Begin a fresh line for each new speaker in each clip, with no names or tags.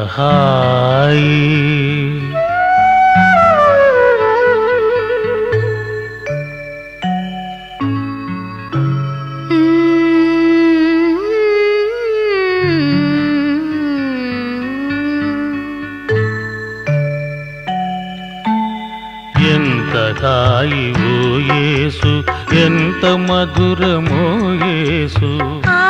హాయి ఎంత హాయి ఓ యేసు ఎంత మధురమో యేసు
ఆ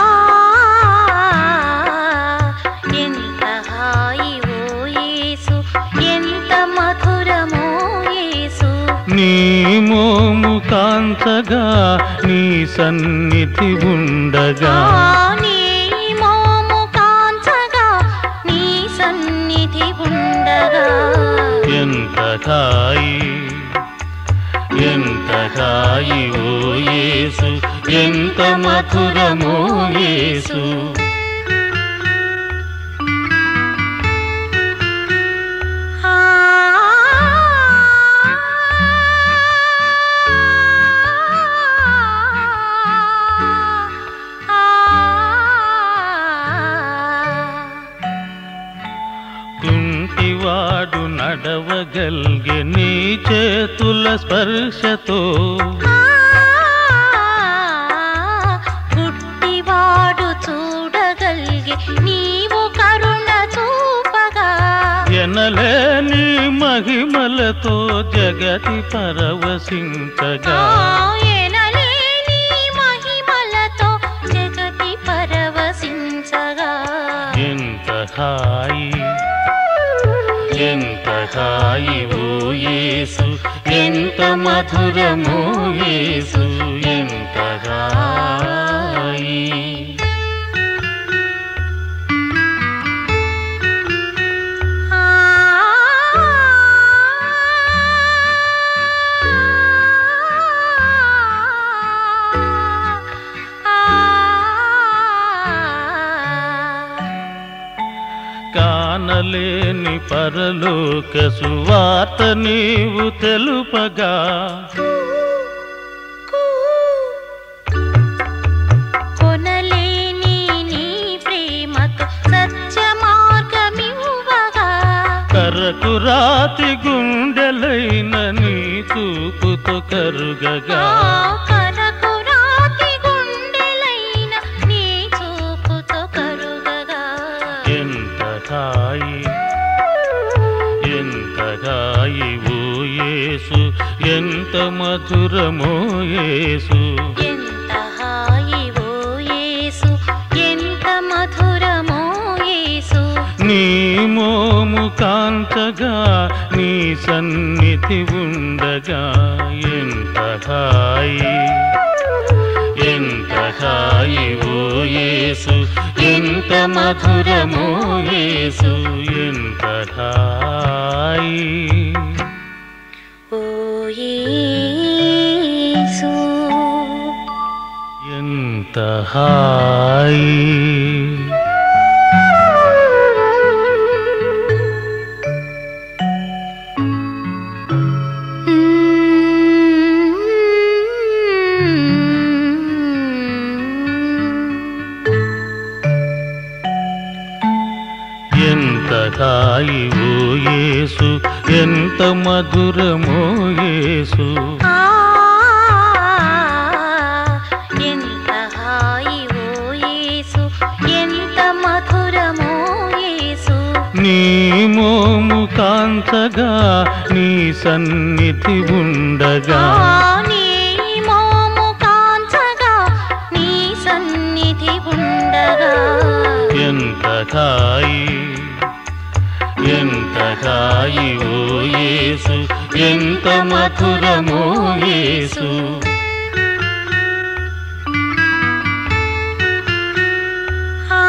ఎంత హాయి ఓ యేసు ఎంత మధురమో యేసు
నీ మోము కాంతగా నీ సన్నిధి ఉండగా
ఆ నీ మోము కాంచగా నీ సన్నిధి ఉండగా
ఎంత హాయి ఎంత హాయి ఓ యేసు ఎంత మధురమో యేసు
ఆ
కుంటివాడు నడవగల్గే నీ చేతుల స్పర్శతో
పుట్టివాడు చూడగలిగే నీవు కరుణ చూపగా
ఎనలేని మహిమలతో జగతి పరవశించగా
ఎనలేని మహిమలతో జగతి పరవశించగా
ఎంత హాయి ఎంత హాయి ఓ యేసు ఎంత మధురమో యేసు ఎంత హాయి
ఆ
కానలేని పరలోక సువార్త నీవు తెలుపగా
కొనలేని నీ ప్రేమతో సత్య మార్గమివ్వగా
కరకు రాతి గుండెలైన నీ చూపుతో కరుగగా
కరకు రాతి గుండెలైన నీ చూపుతో కరుగగా
ఎంత హాయి ఎంత హాయి ఓ యేసు ఎంత మధురమో యేసు
ఎంత హాయి ఓ యేసు ఎంత మధురమో యేసు
నీ మోము కాంతగా నీ సన్నిధి ఉండగా ఎంత హాయి ఎంత హాయి ఓ యేసు ఎంత మధురమో యేసు ఎంత హాయి
ఓ యేసు
ఎంత హాయి ఎంత హాయి ఓ యేసు ఎంత మధురమో యేసు
ఆ ఎంత హాయి ఓ యేసు ఎంత మధురమో యేసు
నీ మోము కాంతగా నీ సన్నిధి ఉండగా
ఆ నీ మోము కాంచగా నీ సన్నిధి ఉండగా
ఎంత హాయి ఎంత హాయి ఓ యేసు ఎంత మధురమో యేసు
ఆ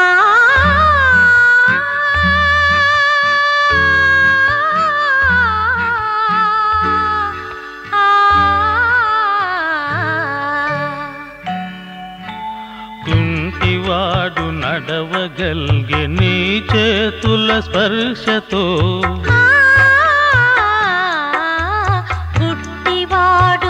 కుంటివాడు నడవగల్గే నీ చేతుల స్పర్శతో
పుట్టివాడు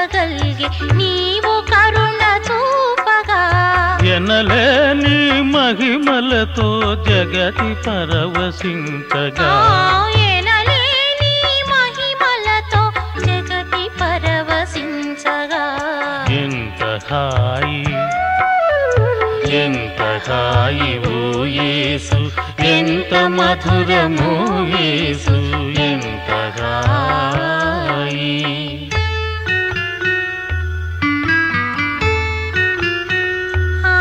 చూడగలిగే నీవు కరుణ చూపగా
ఎనలేని మహిమ మహిమలతో జగతి పరవశించగా
ఎనలేని మహిమలతో జగతి పరవశించగా
ఎంత హాయి ఎంత హాయి ఓ యేసు ఎంత మధురమో యేసు ఎంత హాయి
ఆ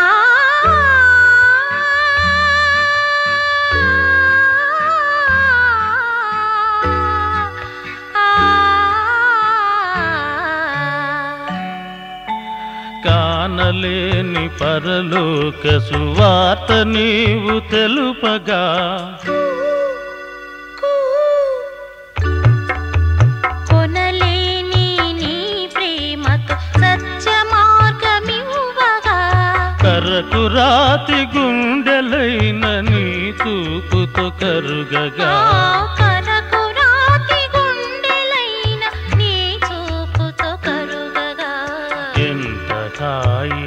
కానలేని పరలోక సువార్త నీవు తెలుపగా
కొనలేని నీ ప్రేమతో సత్య మార్గమివ్వగా
కరకు రాతి గుండెలైన నీ చూపుతో కరుగగా
కరకు రాతి గుండెలైన నీ చూపుతో కరుగగా
ఎంత హాయి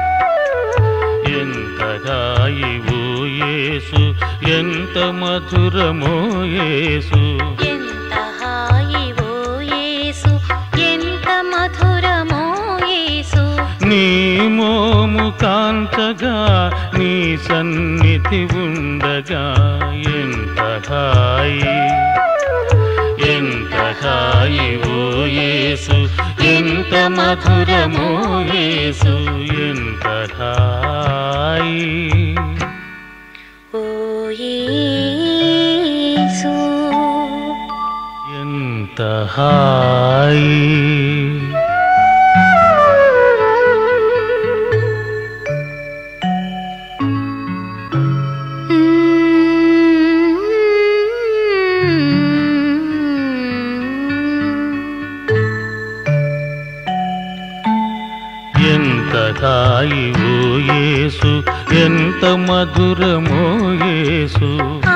ఎంత హాయి ఓ యేసు ఎంత మధురమో యేసు
ఎంత హాయి ఓ యేసు ఎంత మధురమో యేసు
నీ మోము కాంతగా నీ సన్నిధి ఉండగా ఎంత హాయి ఎంత హాయి ఓ యేసు ఎంత మధురమో యేసు ఎంత హాయి
ఓ యేసు
ఎంత హాయి ఎంత హాయి ఓ యేసు ఎంత మధురమో యేసు
ఆ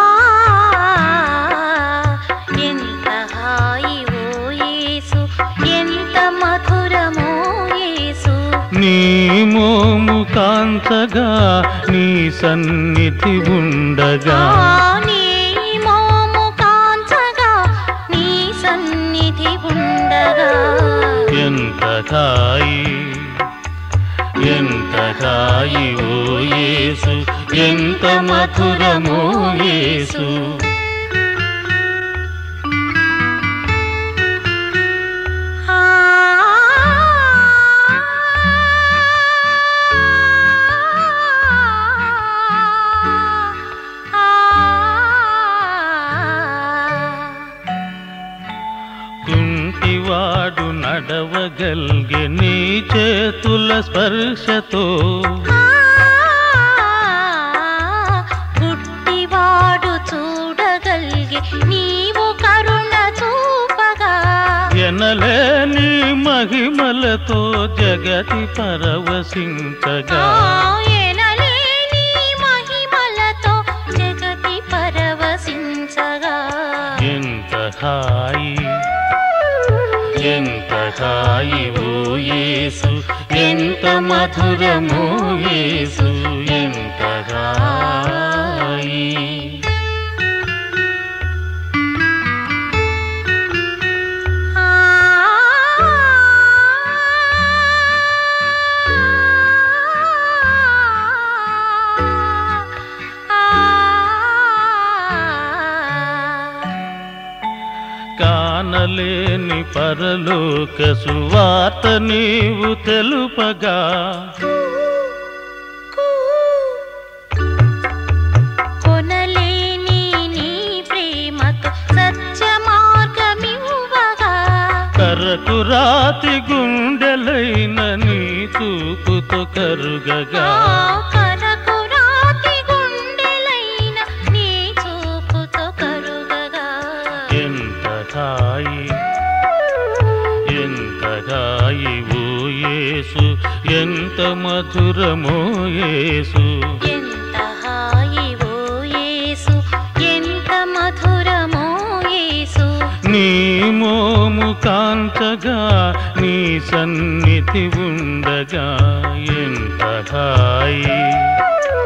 ఎంత హాయి ఓ యేసు ఎంత మధురమో యేసు
నీ మోము కాంతగా నీ సన్నిధి ఉండగా
నీ మోము కాంచగా నీ సన్నిధి ఉండగా
ఎంత హాయి ఎంత హాయి ఓ యేసు ఎంత మధురమో యేసు
ఆ
కుంటివాడు నడవగల్గే నీ చేతుల స్పర్శతో
పుట్టివాడు చూడగలిగే నీవు కరుణ చూపగా
ఎనలేని మహిమలతో జగతి పరవశించగా
ఎనలేని మహిమలతో జగతి పరవశించగా
ఎంత హాయి ఎంత హాయి ఓ యేసు ఎంత మధురమో యేసు ఎంత హాయి
ఆ
కానలేని పరలోక సువార్త నీవు తెలుపగా
కొనలేని నీ ప్రేమతో సత్య మార్గమివ్వగా
కరకు రాతి గుండెలైన నీ చూపుతో కరుగగా
కరకు రాతి గుండెలైన నీ చూపుతో కరుగగా
ఎంత హాయి ఎంత హాయి ఓ యేసు ఎంత మధురమో యేసు
ఎంత హాయి ఓ యేసు ఎంత మధురమో యేసు
నీ మోము కాంతగా నీ సన్నిధి ఉండగా ఎంత హాయి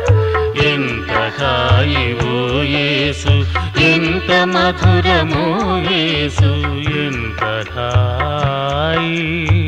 ఎంత మధురమో యేసు ఎంత హాయి